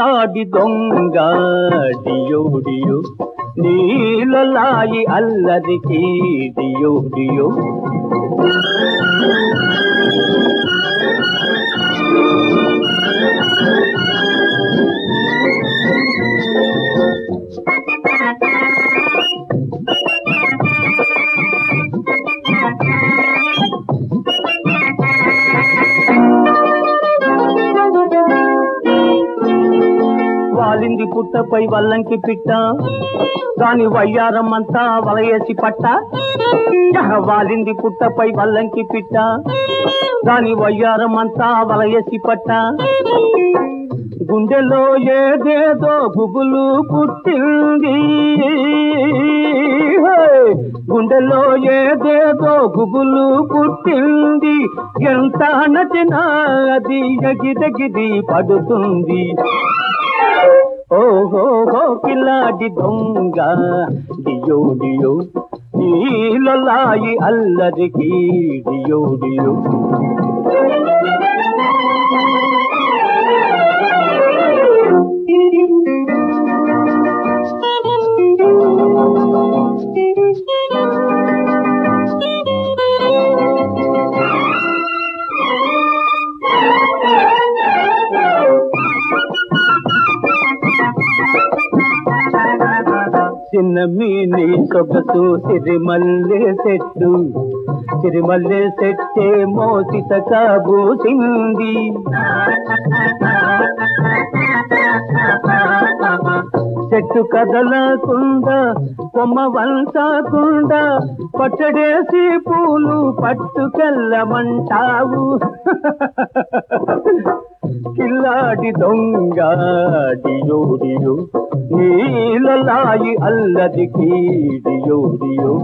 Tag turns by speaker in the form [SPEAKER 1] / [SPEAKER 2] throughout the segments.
[SPEAKER 1] కిల్లాడి దొంగ డియో డియో నీలలాయి అల్లరికి డియో డియో వాలింది పుట్టపై వల్లంకి పిట్ట దాని వయ్యారం అంతా వలయేసి పట్ట యహ, వాలింది పుట్టపై వల్లంకి పిట్ట దాని వయ్యారం అంతా వలయేసి పట్ట గుండెలో ఏదేదో గుబులు పుట్టింది హే! గుండెలో ఏదేదో గుబులు పుట్టింది ఎంత నచ్చినా అది ఎగిరెగిరి పడుతుంది ఓహో కిలాడి దొంగ డియో డియో నీలలాయి అల్లరికి డియో డియో చిన్న మీని సొగసు సిరిమల్లె చెట్టు సిరిమల్లె చెట్టే మోసిత కాబూసింది చెట్టు కదలకుండా కొమ్మ వంచకుండా పచ్చడేసి పూలు పట్టుకెళ్ళమంటావు కిల్లాడి దొంగ డియో డియో నీలలాయి అల్లదికి డియో డియో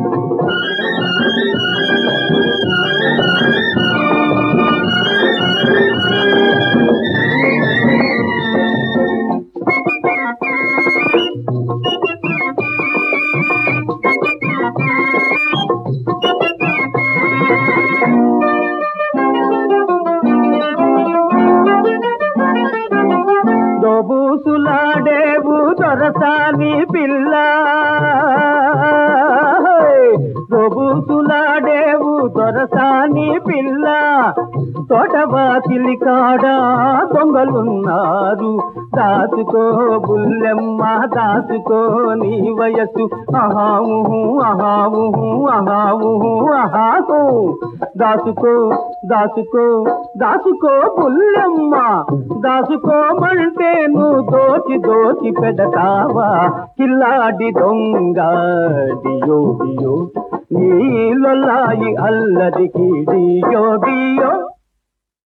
[SPEAKER 1] దోబూసులాడేవు దొరసాని పిల్ల దోబూసులాడేవు దొరసాని పిల్ల తోటవాతిలి కాడ దొంగలున్నారు దాచుకో బుల్లెమ్మ దాచుకో నీ వయసు అహాము అహాము అహాము అహాకు దాచుకో దాచుకో దాచుకో బుల్లెమ్మ దాచుకోమంటే నువ్వు దోచి దోచి పెడతావా కిల్లాడి దొంగ డియో డియో నీలలాయి అల్లదికి డియో డియో